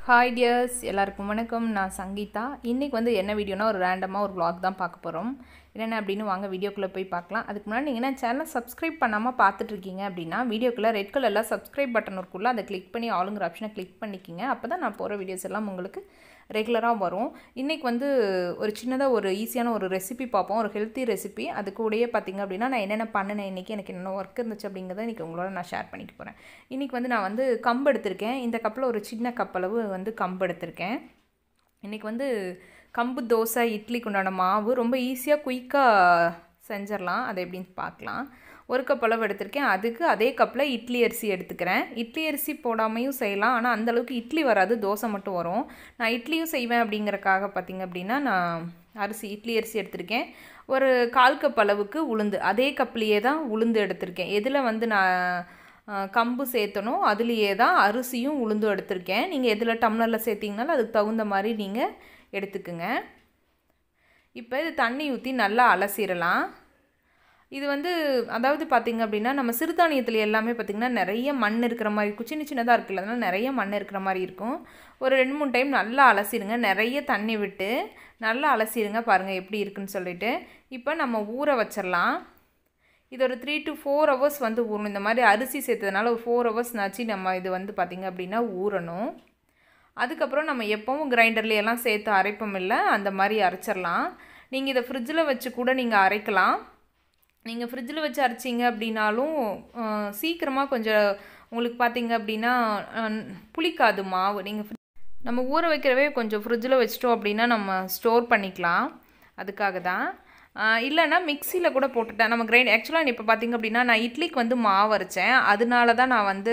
hi tears எல்லாருக்கும் வணக்கம் நான் சங்கீதா இன்றைக்கி வந்து என்ன வீடியோனா ஒரு ரேண்டமாக ஒரு vlog தான் பார்க்க போகிறோம் என்னென்ன அப்படின்னு வாங்க வீடியோக்குள்ளே போய் பார்க்கலாம் அதுக்கு முன்னாடி நீங்கள் என்ன சேனலை சப்ஸ்கிரைப் பண்ணாமல் பார்த்துட்ருக்கீங்க அப்படின்னா வீடியோக்குள்ளே ரெட் கலரில் சப்ஸ்கிரைப் பட்டன் இருக்குள்ள அதை கிளிக் பண்ணி ஆளுங்கிற ஆப்ஷனை கிளிக் பண்ணிக்கிங்க அப்போ தான் நான் போகிற வீடியோஸ் எல்லாம் உங்களுக்கு ரெகுலராக வரும் இன்றைக்கி வந்து ஒரு சின்னதாக ஒரு ஈஸியான ஒரு ரெசிபி பார்ப்போம் ஒரு ஹெல்த்தி ரெசிபி அது கூடயே பார்த்திங்க அப்படின்னா நான் என்னென்ன பண்ணினேன் இன்றைக்கி எனக்கு என்னென்ன ஒர்க் இருந்துச்சு அப்படிங்கிறத இன்றைக்கி உங்களோட நான் ஷேர் பண்ணிக்க போகிறேன் இன்றைக்கி வந்து நான் வந்து கம்பு எடுத்திருக்கேன் இந்த கப்பில் ஒரு சின்ன கப்பளவு வந்து கம்பு எடுத்திருக்கேன் இன்றைக்கி வந்து கம்பு தோசை இட்லிக்கு உண்டான மாவு ரொம்ப ஈஸியாக குயிக்காக செஞ்சிடலாம் அதை எப்படின்னு பார்க்கலாம் ஒரு கப் அளவு எடுத்திருக்கேன் அதுக்கு அதே கப்பில் இட்லி அரிசி எடுத்துக்கிறேன் இட்லி அரிசி போடாமையும் செய்யலாம் ஆனால் அந்தளவுக்கு இட்லி வராது தோசை மட்டும் வரும் நான் இட்லியும் செய்வேன் அப்படிங்கிறக்காக பார்த்திங்க அப்படின்னா நான் அரிசி இட்லி அரிசி எடுத்திருக்கேன் ஒரு கால் கப் அளவுக்கு உளுந்து அதே கப்லேயே தான் உளுந்து எடுத்திருக்கேன் எதில் வந்து நான் அஹ், கம்பு சேர்த்தனோ அதுலேயே தான் அரிசியும் உளுந்தும் எடுத்திருக்கேன் நீங்கள் எதில் டம்ளரில் சேர்த்திங்கனாலும் அதுக்கு தகுந்த மாதிரி நீங்கள் எடுத்துக்குங்க இப்போ இது தண்ணி ஊற்றி நல்லா அலசிடலாம் இது வந்து அதாவது பார்த்திங்க அப்படின்னா நம்ம சிறுதானியத்தில் எல்லாமே பார்த்திங்கன்னா நிறைய மண் இருக்கிற மாதிரி இருக்கும் சின்ன சின்னதாக இருக்குல்ல அதனால் நிறைய மண் இருக்கிற மாதிரி இருக்கும் ஒரு ரெண்டு மூணு டைம் நல்லா அலசிடுங்க நிறைய தண்ணி விட்டு நல்லா அலசிடுங்க பாருங்கள் எப்படி இருக்குன்னு சொல்லிட்டு இப்போ நம்ம ஊற வச்சிடலாம் இது ஒரு த்ரீ டு ஃபோர் ஹவர்ஸ் வந்து ஊறணும் இந்த மாதிரி அரிசி சேர்த்ததுனால ஒரு ஃபோர் ஹவர்ஸ்னாச்சு நம்ம இது வந்து பார்த்திங்க அப்படின்னா ஊறணும் அதுக்கப்புறம் நம்ம எப்போவும் கிரைண்டர்ல எல்லாம் சேர்த்து அரைப்போம் இல்லை அந்த மாதிரி அரைச்சிடலாம் நீங்கள் இதை ஃப்ரிட்ஜில் வச்சு கூட நீங்கள் அரைக்கலாம் நீங்கள் ஃப்ரிட்ஜில் வச்சு அரைச்சிங்க அப்படின்னாலும் அஹ், சீக்கிரமாக கொஞ்சம் உங்களுக்கு பார்த்தீங்க அப்படின்னா அஹ், புளிக்காது மாவு நீங்கள் நம்ம ஊற வைக்கிறவே கொஞ்சம் ஃப்ரிட்ஜில் வச்சிட்டோம் அப்படின்னா நம்ம ஸ்டோர் பண்ணிக்கலாம் அதுக்காக தான் ஆஹ் இல்லைன்னா மிக்சியில் கூட போட்டுட்டேன் நம்ம கிரைண்ட் ஆக்சுவலாக இப்போ பார்த்தீங்க அப்படின்னா நான் இட்லிக்கு வந்து மாவு அரைச்சேன் அதனால தான் நான் வந்து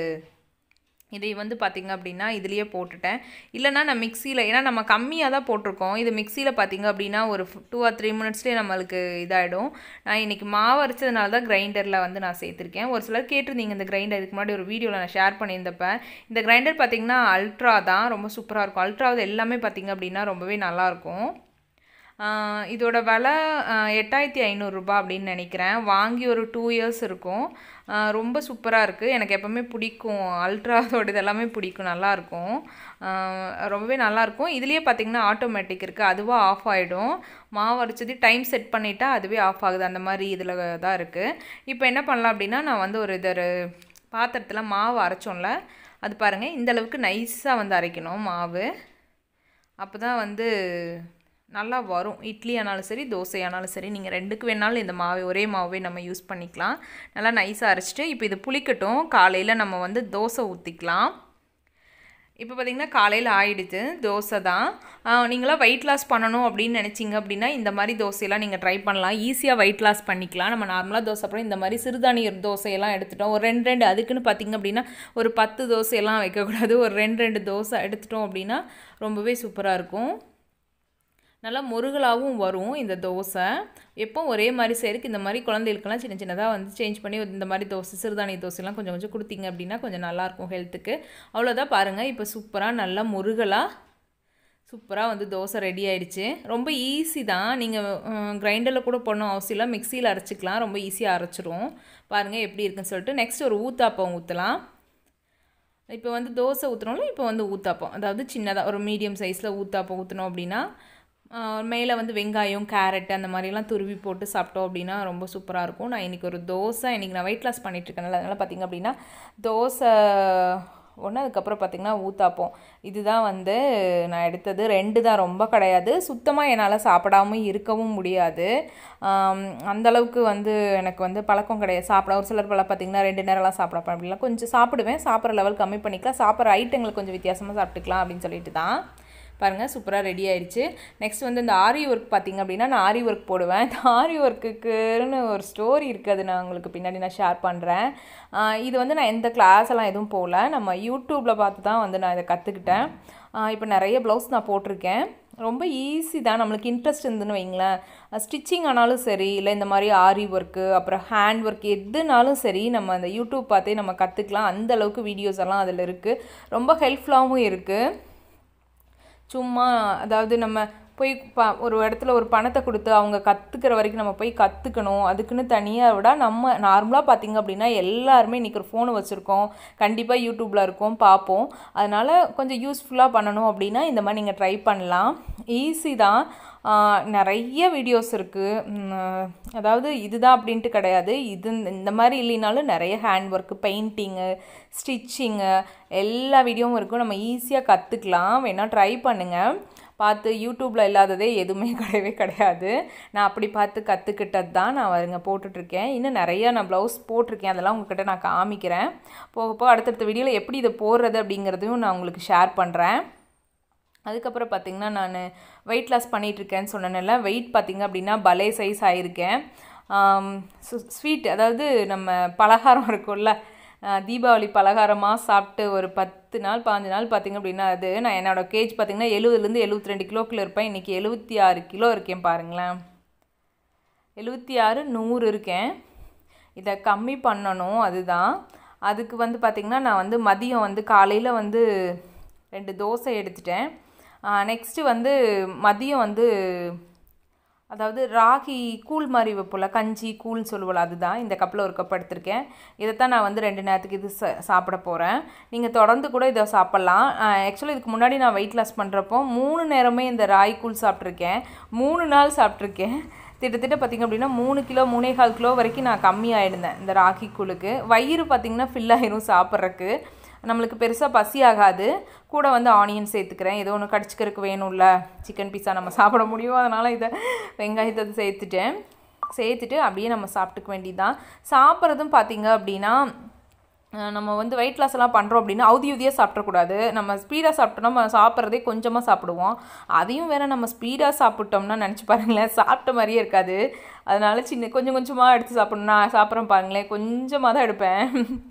இதை வந்து பார்த்திங்க அப்படின்னா இதுலேயே போட்டுட்டேன் இல்லைனா நான் மிக்சியில் ஏன்னா நம்ம கம்மியாக தான் போட்டிருக்கோம் இது மிக்சியில் பார்த்திங்க அப்படின்னா ஒரு டூ ஆர் த்ரீ மினிட்ஸ்லேயே நம்மளுக்கு இதாகிடும் நான் இன்றைக்கி மாவு அரைச்சதுனால தான் கிரைண்டரில் வந்து நான் சேர்த்துருக்கேன் ஒரு சிலர் கேட்டிருந்தீங்க இந்த கிரைண்டர் இதுக்கு முன்னாடி ஒரு வீடியோவில் நான் ஷேர் பண்ணியிருந்தப்ப இந்த கிரைண்டர் பார்த்திங்கன்னா அல்ட்ரா தான் ரொம்ப சூப்பராக இருக்கும் அல்ட்ராவது எல்லாமே பார்த்திங்க அப்படின்னா ரொம்பவே நல்லாயிருக்கும் ஆஹ் இதோட விலை ஆஹ் எட்டாயிரத்தி ஐநூறுரூபா அப்படின்னு நினைக்கிறேன் வாங்கி ஒரு டூ இயர்ஸ் இருக்கும் ஆஹ் ரொம்ப சூப்பராக இருக்குது எனக்கு எப்போவுமே பிடிக்கும் அல்ட்ராவோட இதெல்லாமே பிடிக்கும் நல்லாயிருக்கும் ரொம்பவே நல்லாயிருக்கும் இதுலேயே பார்த்திங்கன்னா ஆட்டோமேட்டிக் இருக்குது அதுவாக ஆஃப் ஆகிடும் மாவு அரைச்சது டைம் செட் பண்ணிட்டா அதுவே ஆஃப் ஆகுது அந்த மாதிரி இதில் தான் இருக்குது இப்போ என்ன பண்ணலாம் அப்படின்னா நான் வந்து ஒரு இது ஒரு பாத்திரத்தில் மாவு அரைச்சோம்ல அது பாருங்கள் இந்த அளவுக்கு நைஸாக வந்து அரைக்கணும் மாவு அப்போ தான் வந்து நல்லா வரும் இட்லி ஆனாலும் சரி தோசை ஆனாலும் சரி நீங்கள் ரெண்டுக்கு வேணாலும் இந்த மாவை ஒரே மாவே நம்ம யூஸ் பண்ணிக்கலாம் நல்லா நைஸாக அரைச்சிட்டு இப்போ இது புளிக்கட்டும் காலையில் நம்ம வந்து தோசை ஊற்றிக்கலாம் இப்போ பார்த்தீங்கன்னா காலையில் ஆயிடுச்சு தோசை தான் நீங்களாம் வெயிட் லாஸ் பண்ணணும் அப்படின்னு நினச்சிங்க அப்படின்னா இந்த மாதிரி தோசையெல்லாம் நீங்கள் ட்ரை பண்ணலாம் ஈஸியாக வெயிட் லாஸ் பண்ணிக்கலாம் நம்ம நார்மலாக தோசை அப்புறம் இந்த மாதிரி சிறுதானிய தோசையெல்லாம் எடுத்துட்டோம் ஒரு ரெண்டு ரெண்டு அதுக்குன்னு பார்த்தீங்க அப்படின்னா ஒரு பத்து தோசையெல்லாம் வைக்கக்கூடாது ஒரு ரெண்டு ரெண்டு தோசை எடுத்துட்டோம் அப்படின்னா ரொம்பவே சூப்பராக இருக்கும் நல்லா முருகலாகவும் வரும் இந்த தோசை எப்போ ஒரே மாதிரி செய்யறதுக்கு இந்த மாதிரி குழந்தைகளுக்கெல்லாம் சின்ன சின்னதாக வந்து சேஞ்ச் பண்ணி இந்த மாதிரி தோசை சிறுதானிய தோசைலாம் கொஞ்சம் கொஞ்சம் கொடுத்தீங்க அப்படின்னா கொஞ்சம் நல்லாயிருக்கும் ஹெல்த்துக்கு அவ்வளோதான் பாருங்கள் இப்போ சூப்பராக நல்லா முருகலாக சூப்பராக வந்து தோசை ரெடி ஆயிடுச்சு ரொம்ப ஈஸி தான் நீங்கள் கிரைண்டரில் கூட பண்ணணும் அவசியம் இல்லை மிக்சியில் அரைச்சிக்கலாம் ரொம்ப ஈஸியாக அரைச்சிரும் பாருங்கள் எப்படி இருக்குன்னு சொல்லிட்டு நெக்ஸ்ட் ஒரு ஊத்தாப்பம் ஊற்றலாம் இப்போ வந்து தோசை ஊற்றுறோம்ல இப்போ வந்து ஊத்தாப்பம் அதாவது சின்னதாக ஒரு மீடியம் சைஸில் ஊத்தாப்பம் ஊற்றினோம் அப்படின்னா மேலே வந்து வெங்காயம் கேரட் அந்த மாதிரிலாம் துருவி போட்டு சாப்பிட்டோம் அப்படின்னா ரொம்ப சூப்பராக இருக்கும் நான் இன்றைக்கி ஒரு தோசை இன்றைக்கி நான் வெயிட் லாஸ் பண்ணிகிட்ருக்கேன்ல அதனால் பார்த்திங்க அப்படின்னா தோசை ஒன்று அதுக்கப்புறம் பார்த்திங்கன்னா ஊத்தாப்பம் இதுதான் வந்து நான் எடுத்தது ரெண்டு தான் ரொம்ப கிடையாது சுத்தமாக என்னால் சாப்பிடாமல் இருக்கவும் முடியாது ஆம், அந்த அளவுக்கு வந்து எனக்கு வந்து பழக்கம் கிடையாது சாப்பிட ஒரு சிலர் பல பார்த்திங்கன்னா ரெண்டு நேரம்லாம் சாப்பிடப்பேன் அப்படிலாம் கொஞ்சம் சாப்பிடுவேன் சாப்பிட்ற லெவல் கம்மி பண்ணிக்கலாம் சாப்பிட்ற ஐட்டங்களை கொஞ்சம் வித்தியாசமாக சாப்பிட்டுக்கலாம் அப்படின்னு சொல்லிட்டு தான் பாருங்கள் சூப்பராக ரெடி ஆயிடுச்சு நெக்ஸ்ட் வந்து இந்த ஆரி ஒர்க் பார்த்திங்க அப்படின்னா நான் ஆரி ஒர்க் போடுவேன் இந்த ஆரி ஒர்க்குக்குன்னு ஒரு ஸ்டோரி இருக்குது அது நான் உங்களுக்கு பின்னாடி நான் ஷேர் பண்ணுறேன் இது வந்து நான் எந்த கிளாஸ் எல்லாம் எதுவும் போகல நம்ம யூடியூப்பில் பார்த்து தான் வந்து நான் இதை கற்றுக்கிட்டேன் இப்போ நிறைய ப்ளவுஸ் நான் போட்டிருக்கேன் ரொம்ப ஈஸி தான் நம்மளுக்கு இன்ட்ரெஸ்ட் இருந்துன்னு வைங்களேன் ஸ்டிச்சிங் ஆனாலும் சரி இல்லை இந்த மாதிரி ஆரி ஒர்க்கு அப்புறம் ஹேண்ட் ஒர்க் எதுனாலும் சரி நம்ம அந்த யூடியூப் பார்த்தே நம்ம கற்றுக்கலாம் அந்த அளவுக்கு வீடியோஸ் எல்லாம் அதில் இருக்குது ரொம்ப ஹெல்ப்ஃபுல்லாகவும் இருக்குது சும்மா அதாவது நம்ம போய் ப ஒரு இடத்துல ஒரு பணத்தை கொடுத்து அவங்க கற்றுக்கிற வரைக்கும் நம்ம போய் கற்றுக்கணும் அதுக்குன்னு தனியாக விட நம்ம நார்மலாக பார்த்திங்க அப்படின்னா எல்லாருமே இன்றைக்கி ஒரு ஃபோனு வச்சுருக்கோம் கண்டிப்பாக யூடியூப்பில் இருக்கோம் பார்ப்போம் அதனால் கொஞ்சம் யூஸ்ஃபுல்லாக பண்ணணும் அப்படின்னா இந்த மாதிரி நீங்கள் ட்ரை பண்ணலாம் ஈஸி தான் நிறைய வீடியோஸ் இருக்குது அதாவது இதுதான் அப்படின்ட்டு கிடையாது இது இந்த மாதிரி இல்லைனாலும் நிறைய ஹேண்ட் ஒர்க்கு பெயிண்டிங்கு ஸ்டிச்சிங்கு எல்லா வீடியோவும் இருக்கும் நம்ம ஈஸியாக கற்றுக்கலாம் வேணால் ட்ரை பண்ணுங்கள் பார்த்து யூடியூப்பில் இல்லாததே எதுவுமே கிடையவே கிடையாது நான் அப்படி பார்த்து கற்றுக்கிட்டது தான் நான் வருங்க போட்டுட்ருக்கேன் இன்னும் நிறையா நான் ப்ளவுஸ் போட்டிருக்கேன் அதெல்லாம் உங்ககிட்ட நான் காமிக்கிறேன் போக போக அடுத்தடுத்த வீடியோவில் எப்படி இதை போடுறது அப்படிங்கிறதையும் நான் உங்களுக்கு ஷேர் பண்ணுறேன் அதுக்கப்புறம் பார்த்திங்கன்னா நான் வெயிட் லாஸ் பண்ணிகிட்ருக்கேன்னு சொன்னேன்ல வெயிட் பார்த்திங்க அப்படின்னா பலே சைஸ் ஆகியிருக்கேன் ஸ்வீட் அதாவது நம்ம பலகாரம் இருக்கும்ல தீபாவளி பலகாரமாக சாப்பிட்டு ஒரு பத்து நாள் பாஞ்சு நாள் பார்த்திங்க அப்படின்னா அது நான் என்னோடய கேஜ் பார்த்திங்கன்னா எழுபதுலேருந்து எழுபத்தி ரெண்டு கிலோக்குள்ளே இருப்பேன் இன்றைக்கி எழுபத்தி ஆறு கிலோ இருக்கேன் பாருங்களேன் எழுபத்தி ஆறு நூறு இருக்கேன் இதை கம்மி பண்ணணும் அதுதான் அதுக்கு வந்து பார்த்திங்கன்னா நான் வந்து மதியம் வந்து காலையில் வந்து ரெண்டு தோசை எடுத்துட்டேன் நெக்ஸ்ட்டு வந்து மதியம் வந்து அதாவது ராகி கூழ் மாதிரி வைப்போல கஞ்சி கூழ்னு சொல்லுவோம்ல அதுதான் இந்த கப்பில் ஒரு கப் எடுத்திருக்கேன் இதைத்தான் நான் வந்து ரெண்டு நேரத்துக்கு இது சாப்பிட போகிறேன் நீங்கள் தொடர்ந்து கூட இதை சாப்பிட்லாம் ஆக்சுவலி இதுக்கு முன்னாடி நான் வெயிட் லாஸ் பண்ணுறப்போ மூணு நேரமே இந்த ராகி கூழ் சாப்பிட்ருக்கேன் மூணு நாள் சாப்பிட்ருக்கேன் கிட்டத்தட்ட பார்த்திங்க அப்படின்னா மூணு கிலோ மூணே கால் கிலோ வரைக்கும் நான் கம்மியாகிடுந்தேன் இந்த ராகி கூழுக்கு வயிறு பார்த்திங்கன்னா ஃபில் ஆயிரும் சாப்பிட்றக்கு நம்மளுக்கு பெருசாக பசி ஆகாது கூட வந்து ஆனியன் சேர்த்துக்கிறேன் ஏதோ ஒன்று கடிச்சிக்கிறதுக்கு வேணும்ல சிக்கன் பீஸா நம்ம சாப்பிட முடியும் அதனால் இதை வெங்காயத்தை சேர்த்துட்டேன் சேர்த்துட்டு அப்படியே நம்ம சாப்பிட்டுக்க வேண்டியதுதான் சாப்பிட்றதும் பார்த்திங்க அப்படின்னா நம்ம வந்து வெயிட் லாஸ் எல்லாம் பண்ணுறோம் அப்படின்னா அவுதி உதியாக சாப்பிடக்கூடாது நம்ம ஸ்பீடாக சாப்பிட்டோம்னா நம்ம சாப்பிட்றதே கொஞ்சமாக சாப்பிடுவோம் அதையும் வேறு நம்ம ஸ்பீடாக சாப்பிட்டோம்னா நினச்சி பாருங்களேன் சாப்பிட்ட மாதிரியே இருக்காது அதனால சின்ன கொஞ்சம் கொஞ்சமாக எடுத்து சாப்பிட்ணும் நான் சாப்பிட்றேன் பாருங்களேன் கொஞ்சமாக தான் எடுப்பேன்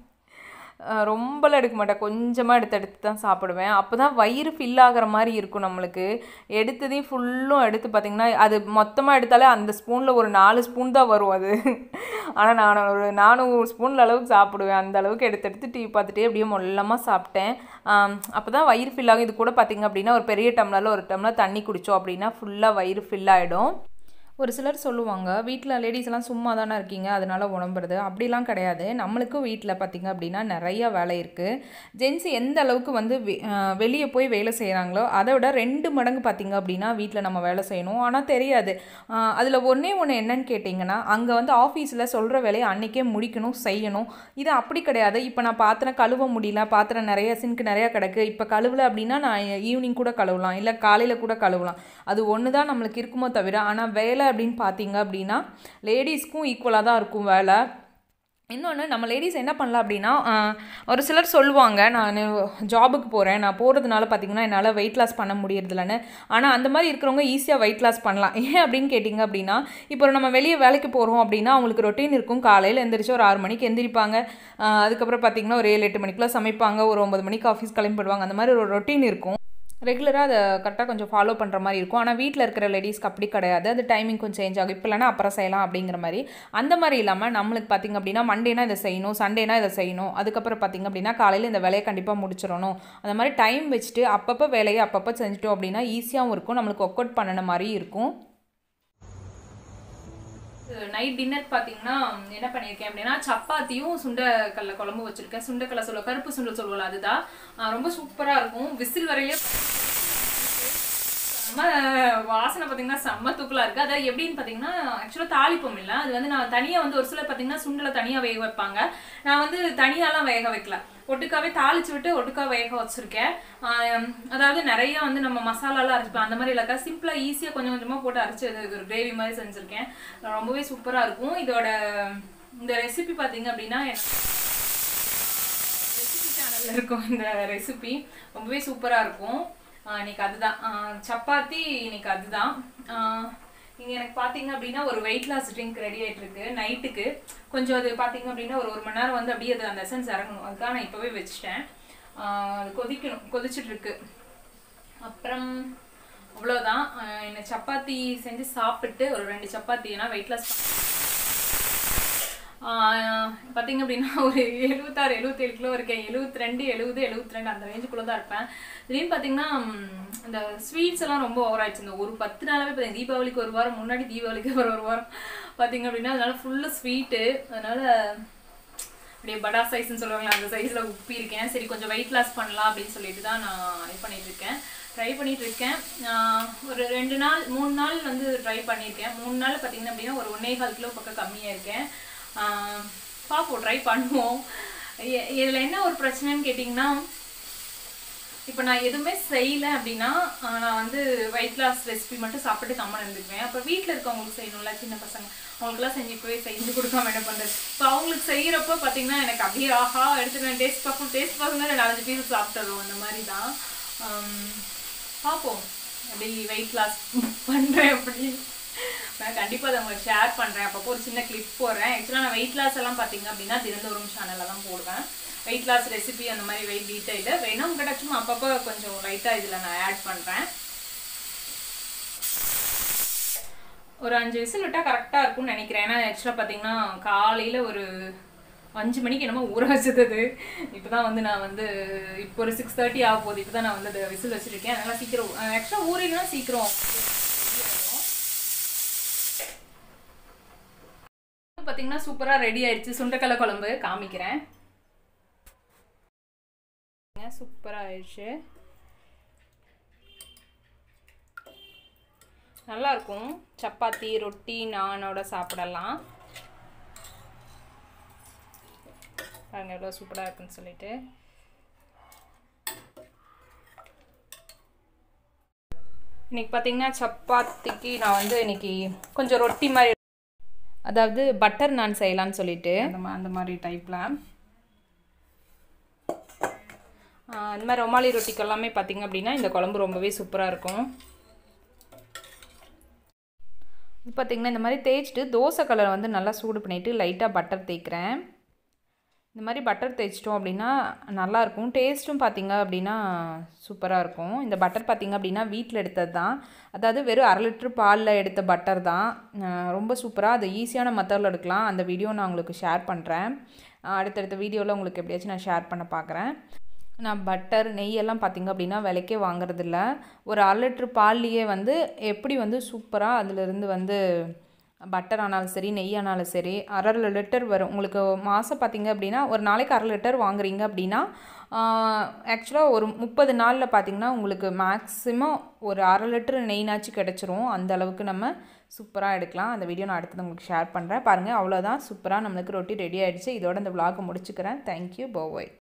ரொம்பலாம் எடுக்க மாட்டேன் கொஞ்சமாக எடுத்து எடுத்து தான் சாப்பிடுவேன் அப்போ தான் வயிறு ஃபில் ஆகிற மாதிரி இருக்கும் நம்மளுக்கு எடுத்ததையும் ஃபுல்லும் எடுத்து பார்த்திங்கன்னா அது மொத்தமாக எடுத்தாலே அந்த ஸ்பூனில் ஒரு நாலு ஸ்பூன் தான் வரும் அது ஆனால் நான் ஒரு நானூறு ஸ்பூனில் அளவுக்கு சாப்பிடுவேன் அந்த அளவுக்கு எடுத்து எடுத்து டிவி பார்த்துட்டே அப்படியே மொல்லமாக சாப்பிட்டேன் அப்போ தான் வயிறு ஃபில் ஆகும் இது கூட பார்த்திங்க அப்படின்னா ஒரு பெரிய டம்ளரில் ஒரு டம்ளர் தண்ணி குடித்தோம் அப்படின்னா ஃபுல்லாக வயிறு ஃபில் ஆகிடும் ஒரு சிலர் சொல்லுவாங்க வீட்டில் லேடிஸ் எல்லாம் சும்மா தானே இருக்கீங்க அதனால உடம்புறது அப்படிலாம் கிடையாது நம்மளுக்கும் வீட்டில் பார்த்திங்க அப்படின்னா நிறையா வேலை இருக்குது ஜென்ஸ் எந்த அளவுக்கு வந்து வெளியே போய் வேலை செய்கிறாங்களோ அதை விட ரெண்டு மடங்கு பார்த்திங்க அப்படின்னா வீட்டில் நம்ம வேலை செய்யணும் ஆனால் தெரியாது அதில் ஒன்றே ஒன்று என்னன்னு கேட்டிங்கன்னா அங்கே வந்து ஆஃபீஸில் சொல்கிற வேலையை அன்றைக்கே முடிக்கணும் செய்யணும் இது அப்படி கிடையாது இப்போ நான் பாத்திரம் கழுவ முடியல பாத்திரம் நிறைய சிங்க் நிறையா கிடக்கு இப்போ கழுவல அப்படின்னா நான் ஈவினிங் கூட கழுவலாம் இல்லை காலையில் கூட கழுவலாம் அது ஒன்று தான் நம்மளுக்கு இருக்குமோ தவிர ஆனால் வேலை அப்படின்னு பார்த்தீங்க அப்படின்னா லேடிஸ்க்கும் ஈக்குவலாக தான் இருக்கும் வேலை இன்னொன்று நம்ம லேடிஸ் என்ன பண்ணலாம் அப்படின்னா ஒரு சிலர் சொல்லுவாங்க நான் ஜாபுக்கு போகிறேன் நான் போகிறதுனால பார்த்தீங்கன்னா என்னால் வெயிட் லாஸ் பண்ண முடியறதில்லன்னு ஆனால் அந்த மாதிரி இருக்கிறவங்க ஈஸியாக வெயிட் லாஸ் பண்ணலாம் ஏன் அப்படின்னு கேட்டிங்க அப்படின்னா இப்போ நம்ம வெளியே வேலைக்கு போகிறோம் அப்படின்னா அவங்களுக்கு ரொட்டீன் இருக்கும் காலையில் எந்திரிச்சு ஒரு ஆறு மணிக்கு எந்திரிப்பாங்க அதுக்கப்புறம் பார்த்தீங்கன்னா ஒரு ஏழு எட்டு மணிக்குலாம் சமைப்பாங்க ஒரு ஒம்பது மணிக்கு ஆஃபீஸ் கிளம்பிடுவாங்க அந்த மாதிரி ஒரு ரொட்டீன் இருக்கும் ரெகுலராக அதை கரெக்டாக கொஞ்சம் ஃபாலோ பண்ணுற மாதிரி இருக்கும் ஆனால் வீட்டில் இருக்கிற லேடிஸ்க்கு அப்படி கிடையாது அது டைமிங் கொஞ்சம் சேஞ்ச் ஆகும் இப்போ இல்லைனா அப்புறம் செய்யலாம் அப்படிங்கிற மாதிரி அந்த மாதிரி இல்லாமல் நம்மளுக்கு பார்த்திங்க அப்படின்னா மண்டேனா இதை செய்யணும் சண்டேனா இதை செய்யணும் அதுக்கப்புறம் பார்த்திங்க அப்படின்னா காலையில் இந்த வேலையை கண்டிப்பாக முடிச்சிடணும் அந்த மாதிரி டைம் வச்சுட்டு அப்பப்போ வேலையை அப்பப்போ செஞ்சுட்டோம் அப்படின்னா ஈஸியாகவும் இருக்கும் நம்மளுக்கு ஒர்க் அவுட் பண்ணின மாதிரி இருக்கும் நைட் டின்னர் பார்த்தீங்கன்னா என்ன பண்ணியிருக்கேன் அப்படின்னா சப்பாத்தியும் சுண்டக்கடலை குழம்பு வச்சுருக்கேன் சுண்டக்கடலை சொல்ல கருப்பு சுண்டல் சொல்லுவோம்ல அதுதான் ரொம்ப சூப்பராக இருக்கும் விசில் வரையிலே செம்ம வாசனை பார்த்தீங்கன்னா செம்ம தூக்கலாக இருக்குது அதாவது எப்படின்னு பார்த்தீங்கன்னா ஆக்சுவலாக தாளிப்பம் இல்லை அது வந்து நான் தனியாக வந்து ஒரு சிலர் பார்த்தீங்கன்னா சுண்டலை தனியாக வேக வைப்பாங்க நான் வந்து தனியாலாம் வேக வைக்கல ஒட்டுக்காவே தாளிச்சு விட்டு ஒட்டுக்கா வேக வச்சிருக்கேன் அதாவது நிறைய வந்து நம்ம மசாலாலாம் அரைச்சிப்போம் அந்த மாதிரி இல்லக்கா சிம்பிளாக ஈஸியாக கொஞ்சம் கொஞ்சமாக போட்டு அரைச்சி ஒரு கிரேவி மாதிரி செஞ்சுருக்கேன் ரொம்பவே சூப்பராக இருக்கும் இதோட இந்த ரெசிபி பார்த்தீங்க அப்படின்னா ரெசிபி சேனலில் இருக்கும் இந்த ரெசிபி ரொம்பவே சூப்பராக இருக்கும் இன்னைக்கு அதுதான் சப்பாத்தி இன்னைக்கு அதுதான் இங்கே எனக்கு பார்த்தீங்க அப்படின்னா ஒரு வெயிட் லாஸ் ட்ரிங்க் ரெடி ஆகிட்டு இருக்கு நைட்டுக்கு கொஞ்சம் அது பார்த்தீங்க அப்படின்னா ஒரு ஒரு மணி நேரம் வந்து அப்படியே அது அந்த எசன்ஸ் இறங்கணும் அதுக்காக நான் இப்போவே வச்சுட்டேன் அது கொதிக்கணும் கொதிச்சுட்டு இருக்கு அப்புறம் அவ்வளோதான் என்ன சப்பாத்தி செஞ்சு சாப்பிட்டு ஒரு ரெண்டு சப்பாத்தி ஏன்னா வெயிட் லாஸ் பார்த்தீங்க அப்படின்னா ஒரு எழுபத்தாறு எழுபத்தேழு கிலோ இருக்கேன் எழுபத்தி ரெண்டு எழுபது எழுபத்தி ரெண்டு அந்த ரேஞ்சுக்குள்ளே தான் இருப்பேன் திடீர்னு பார்த்தீங்கன்னா ம், இந்த ஸ்வீட்ஸ் எல்லாம் ரொம்ப ஓவர் ஆயிடுச்சு இந்த ஒரு பத்து நாளாவே பார்த்தீங்க தீபாவளிக்கு ஒரு வாரம் முன்னாடி தீபாவளிக்கு ஒரு ஒரு வாரம் பார்த்தீங்க அப்படின்னா அதனால ஃபுல்லாக ஸ்வீட்டு அதனால அப்படியே படா சைஸ்னு சொல்லுவாங்களே அந்த சைஸில் உப்பி இருக்கேன் சரி கொஞ்சம் வெயிட் லாஸ் பண்ணலாம் அப்படின்னு சொல்லிட்டு தான் நான் இது பண்ணிட்டு இருக்கேன் ட்ரை பண்ணிட்டு இருக்கேன் ஆஹ் ஒரு ரெண்டு நாள் மூணு நாள் வந்து ட்ரை பண்ணியிருக்கேன் மூணு நாள் பார்த்தீங்கன்னா அப்படின்னா ஒரு ஒன்னே கால் கிலோ பக்கம் கம்மியாக இருக்கேன் ஆஹ் பார்ப்போம் ட்ரை பண்ணுவோம் இ- இதுல என்ன ஒரு பிரச்சனைன்னு கேட்டிங்கன்னா இப்போ நான் எதுவுமே செய்யல அப்படின்னா ஆஹ் நான் வந்து வெயிட் லாஸ் ரெசிபி மட்டும் சாப்பிட்டு கம்மன் இருந்துக்குவேன் அப்போ வீட்டில் இருக்கவங்களுக்கு செய்யணும்ல சின்ன பசங்க அவங்களுக்குலாம் செஞ்சு போய் செஞ்சு கொடுக்காம என்ன பண்ணுறது இப்போ அவங்களுக்கு செய்கிறப்ப பார்த்தீங்கன்னா எனக்கு அப்படியே ஆஹா எடுத்துக்கிறேன் டேஸ்ட் பார்க்கும் டேஸ்ட் பார்க்கணும் நாலஞ்சு பீஸ் சாப்பிட்டுறோம் அந்த மாதிரி தான் ஆம், பார்ப்போம் அப்படி வெயிட் லாஸ் பண்ணுறேன் அப்படி நான் கண்டிப்பாக அதை உங்களுக்கு ஷேர் பண்ணுறேன் அப்பப்போ ஒரு சின்ன கிளிப் போடுறேன் ஆக்சுவலாக நான் வெயிட் லாஸ் எல்லாம் பார்த்தீங்க அப்படின்னா தினந்தோறும் சேனலில் தான் போடுவேன் வெயிட் லாஸ் ரெசிபி அந்த மாதிரி வெயிட் டீட்டெயில் வேணும் உங்கள்கிட்ட சும்மா அப்பப்போ கொஞ்சம் லைட்டாக இதில் நான் ஆட் பண்ணுறேன் ஒரு அஞ்சு விசில் விட்டால் கரெக்டாக இருக்கும்னு நினைக்கிறேன் ஏன்னா ஆக்சுவலாக பார்த்தீங்கன்னா காலையில் ஒரு அஞ்சு மணிக்கு என்னமோ ஊற வச்சது இப்போ தான் வந்து நான் வந்து இப்போ ஒரு சிக்ஸ் தேர்ட்டி ஆக போகுது இப்போ தான் நான் வந்து அதை விசில் வச்சுருக்கேன் அதனால் சீக்கிரம் ஆக்சுவலாக ஊறினா சீக்கிரம் பார்த்தீங்கன்னா சூப்பராக ரெடி ஆயிடுச்சு சுண்டக்கடலை குழம்பு காமிக்கிறேன் சூப்பராக ஆயிடுச்சு நல்லா இருக்கும் சப்பாத்தி ரொட்டி நானோட சாப்பிடலாம் பாருங்க எவ்வளோ சூப்பராக இருக்குன்னு சொல்லிட்டு இன்னைக்கு பார்த்தீங்கன்னா சப்பாத்திக்கு நான் வந்து இன்னைக்கு கொஞ்சம் ரொட்டி மாதிரி அதாவது பட்டர் நான் செய்யலாம்னு சொல்லிட்டு அந்த மா அந்த மாதிரி டைப்பில் இந்த மாதிரி ரொமாலி ரொட்டிக்கு எல்லாமே பார்த்தீங்க அப்படின்னா இந்த குழம்பு ரொம்பவே சூப்பராக இருக்கும் இது பார்த்திங்கன்னா இந்த மாதிரி தேய்ச்சிட்டு தோசை கலரை வந்து நல்லா சூடு பண்ணிவிட்டு லைட்டாக பட்டர் தேய்க்கிறேன் இந்த மாதிரி பட்டர் தேய்ச்சிட்டோம் அப்படின்னா நல்லாயிருக்கும் டேஸ்ட்டும் பார்த்தீங்க அப்படின்னா சூப்பராக இருக்கும் இந்த பட்டர் பார்த்தீங்க அப்படின்னா வீட்டில் எடுத்தது தான் அதாவது வெறும் அரை லிட்டர் பாலில் எடுத்த பட்டர் தான் அஹ் ரொம்ப சூப்பராக அது ஈஸியான மெத்தடில் எடுக்கலாம் அந்த வீடியோ நான் உங்களுக்கு ஷேர் பண்ணுறேன் அடுத்தடுத்த வீடியோவில் உங்களுக்கு எப்படியாச்சும் நான் ஷேர் பண்ண பார்க்குறேன் நான் பட்டர் நெய் எல்லாம் பார்த்திங்க அப்படின்னா விலைக்கே வாங்குறதில்ல ஒரு அரை லிட்ரு பால்லையே வந்து எப்படி வந்து சூப்பராக அதிலிருந்து வந்து பட்டர் ஆனாலும் சரி நெய் ஆனாலும் சரி அரை லிட்டர் வரும் உங்களுக்கு மாதம் பார்த்திங்க அப்படின்னா ஒரு நாளைக்கு அரை லிட்டர் வாங்குறீங்க அப்படின்னா ஆக்சுவலாக ஒரு முப்பது நாளில் பார்த்திங்கன்னா உங்களுக்கு மேக்ஸிமம் ஒரு அரை லிட்டர் நெய்னாச்சும் கிடச்சிரும் அந்த அளவுக்கு நம்ம சூப்பராக எடுக்கலாம் அந்த வீடியோ நான் அடுத்தது உங்களுக்கு ஷேர் பண்ணுறேன் பாருங்கள் அவ்வளோதான் சூப்பராக நம்மளுக்கு ரொட்டி ரெடி ஆகிடுச்சு இதோட இந்த vlog முடிச்சுக்கிறேன் தேங்க்யூ போவாய்